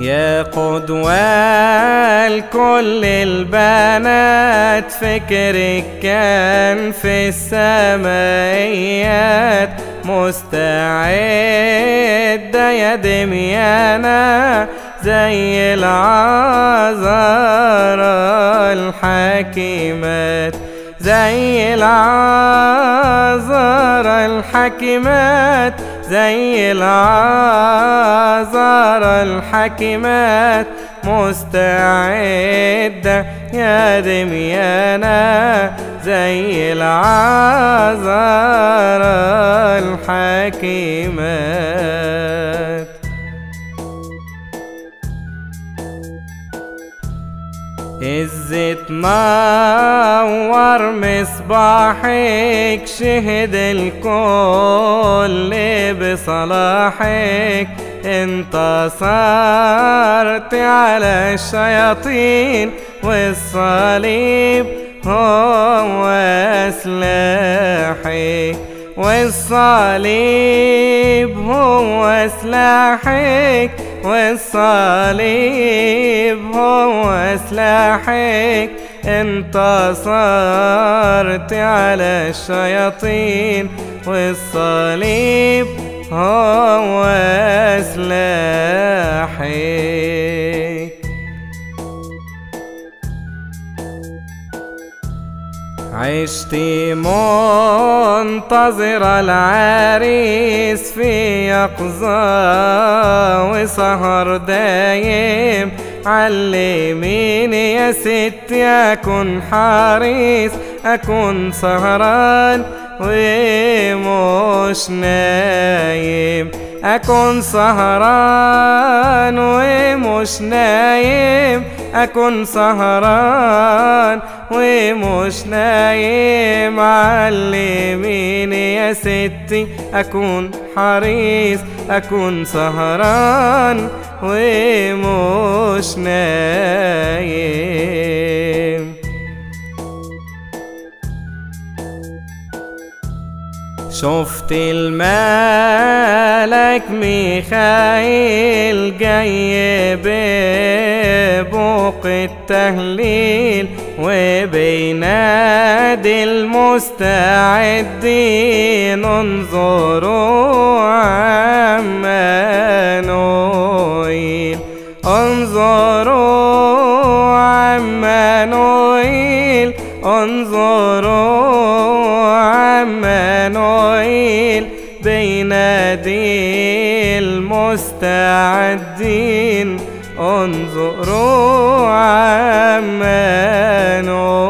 يا قدوة لكل البنات فكرك كان في السمايات مستعدة يا دميانا زي العذراء الحكيمات زي العذراء الحكيمات زي العذر الحكيمات مستعدة يا دميانا زي العذر الحكيمات الزيت نور مصباحك شهد الكل بصلاحك انتصرت على الشياطين والصليب هو سلاحك والصليب هو سلاحك والصليب هو سلاحك انتصرت على الشياطين والصليب هو سلاحك عشت منتظر العريس في يقظة وسهر دايم علميني يا ستي أكون حريص أكون سهران ومش نايم أكون سهران ومش نايم أكون سهران ومش نايم علميني يا ستي أكون حريص أكون سهران ومش نايم شفت الملك ميخائيل جاي ببوق التهليل وبينادي المستعدين انظروا عمانويل انظروا عمانويل انظروا عمانويل بينادي المستعدين انظروا عمانويل